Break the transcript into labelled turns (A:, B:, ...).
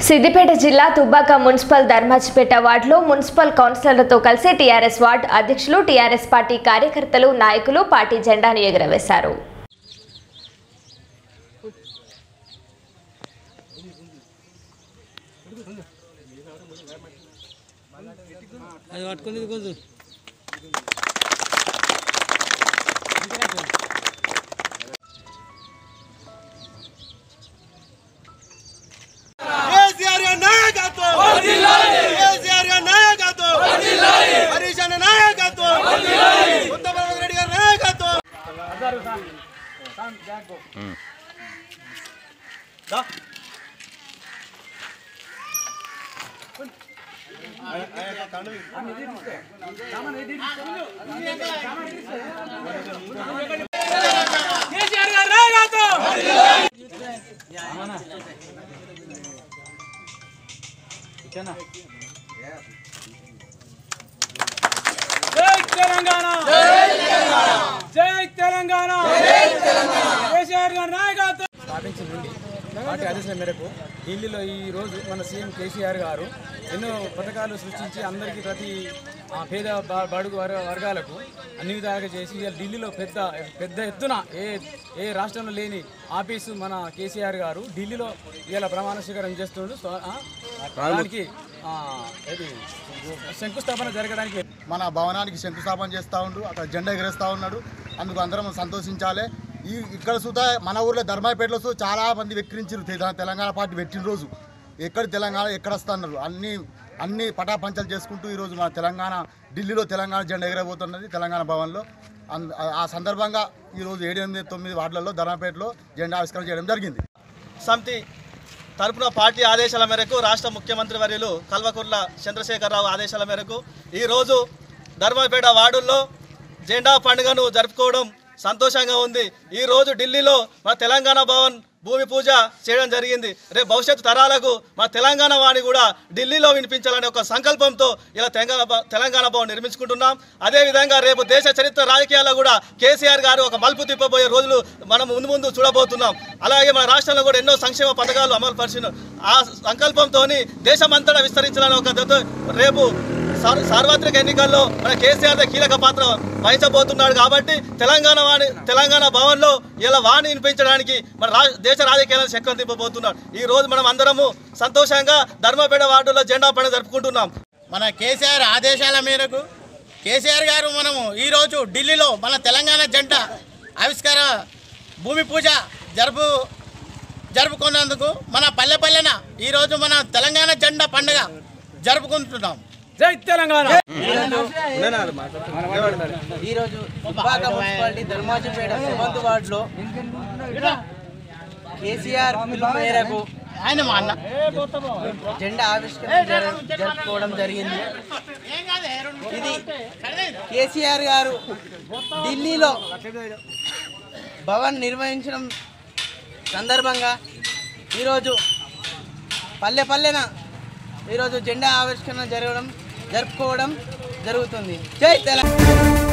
A: సిద్దిపేట జిల్లా తుబ్బాక మున్సిపల్ ధర్మాజిపేట వార్డులో మున్సిపల్ కౌన్సిలర్లతో కలిసి టీఆర్ఎస్ వార్డు అధ్యక్షులు టీఆర్ఎస్ పార్టీ కార్యకర్తలు నాయకులు పార్టీ జెండాను ఎగురవేశారు
B: అది పట్టుకుంది కొంచెం
C: కేసీఆర్ గారి నాయకత్వం కేసీఆర్ గారి నాయకత్వం హరీష్ అన్న నాయకత్వం ఉత్తమరావు రెడ్డి గారి నాయకత్వం దా.
B: కేసీఆర్ గారి నాయకత్వం జై తెలంగాణ జై తెలంగాణ కేసీఆర్ గారి నాయకత్వం
D: స్థాపించిన నుండి పార్టీ ఆదేశాల మేరకు ఢిల్లీలో ఈ రోజు మన సీఎం కేసీఆర్ గారు ఎన్నో పథకాలు సృష్టించి అందరికీ ప్రతి ఆ, పేద బ- బడుగు వర్- వర్గాలకు అన్ని విధాలుగా చేసి ఇవాళ ఢిల్లీలో పెద్ద పెద్ద ఎత్తున ఏ ఏ రాష్ట్రంలో లేని ఆఫీసు మన కేసీఆర్ గారు ఢిల్లీలో ఇవాళ ప్రమాణ స్వీకారం చేస్తుండ్రు స్వ- ఆ, దానికి ఆ, ఇది శంకుస్థాపన జరగడానికి
E: మన భవనానికి శంకుస్థాపన చేస్తూ ఉండు అక్కడ జెండా ఎగరేస్తూ ఉన్నాడు అందుకు అందరం సంతోషించాలి ఈ ఇక్కడ సుధా మన ఊర్లో ధర్మాయపేటలో సు చాలా మంది వెక్కిరించారు తె- తెలంగాణ పార్టీ పెట్టిన రోజు ఎక్కడ తెలంగాణ ఎక్కడ వస్తున్నారు అన్ని అన్ని పటాపంచలు చేసుకుంటూ ఈరోజు మన తెలంగాణ ఢిల్లీలో తెలంగాణ జెండా ఎగరబోతున్నది తెలంగాణ భవన్లో అన్- ఆ- ఆ సందర్భంగా ఈరోజు ఏడు ఎనిమిది తొమ్మిది వార్డులలో ధర్మాపేటలో జెండా ఆవిష్కరణ చేయడం జరిగింది
C: సమితి తరపున పార్టీ ఆదేశాల మేరకు రాష్ట్ర ముఖ్యమంత్రి వర్యులు కల్వకుర్ల చంద్రశేఖరరావు ఆదేశాల మేరకు ఈరోజు ధర్మపేట వార్డుల్లో జెండా పండుగను జరుపుకోవడం సంతోషంగా ఉంది ఈరోజు ఢిల్లీలో మన తెలంగాణ భవన్ భూమి పూజ చేయడం జరిగింది రేపు భవిష్యత్తు తరాలకు మన తెలంగాణ వాణి కూడా ఢిల్లీలో వినిపించాలనే ఒక సంకల్పంతో ఇలా తెలంగాణ భ- తెలంగాణ భవన్ నిర్మించుకుంటున్నాం అదేవిధంగా రేపు దేశ చరిత్ర రాజకీయాల్లో కూడా కేసీఆర్ గారు ఒక మలుపు తిప్పబోయే రోజులు మనం ముందు ముందు చూడబోతున్నాం అలాగే మన రాష్ట్రంలో కూడా ఎన్నో సంక్షేమ పథకాలు అమలు పరిచిన ఆ సంకల్పంతో దేశమంతటా విస్తరించాలని ఒక దతో రేపు సార్- సార్వత్రిక ఎన్నికల్లో మన కేసీఆర్ కీలక పాత్ర వహించబోతున్నాడు కాబట్టి తెలంగాణ వాణి తెలంగాణ భవన్లో ఇలా వాణి వినిపించడానికి మన రా దేశ రాజకీయాలను చక్రం తిప్పబోతున్నాడు ఈ రోజు మనం అందరము సంతోషంగా ధర్మపేట వార్డులో జెండా పండుగ జరుపుకుంటున్నాం
F: మన కేసీఆర్ ఆదేశాల మేరకు కేసీఆర్ గారు మనము ఈరోజు ఢిల్లీలో మన తెలంగాణ జంట ఆవిష్కార భూమి పూజ జరుపు జరుపుకున్నందుకు మన పల్లె పల్లెన ఈరోజు మన తెలంగాణ జెండా పండుగ జరుపుకుంటున్నాం
B: జై తెలంగాణ
G: ఈరోజు దుబ్బాక మున్సిపాలిటీ ధర్మాజిపేట సెవెంత్ వార్డులో కేసీఆర్ పిలుపు మేరకు
F: ఆయన మా అన్న
G: జెండా ఆవిష్కరణ జర- జరుపుకోవడం జరిగింది ఇది కేసీఆర్ గారు ఢిల్లీలో భవన్ నిర్వహించడం సందర్భంగా ఈరోజు పల్లె పల్లెన ఈరోజు జెండా ఆవిష్కరణ జరగడం జరుపుకోవడం జరుగుతుంది జై తెలంగాణ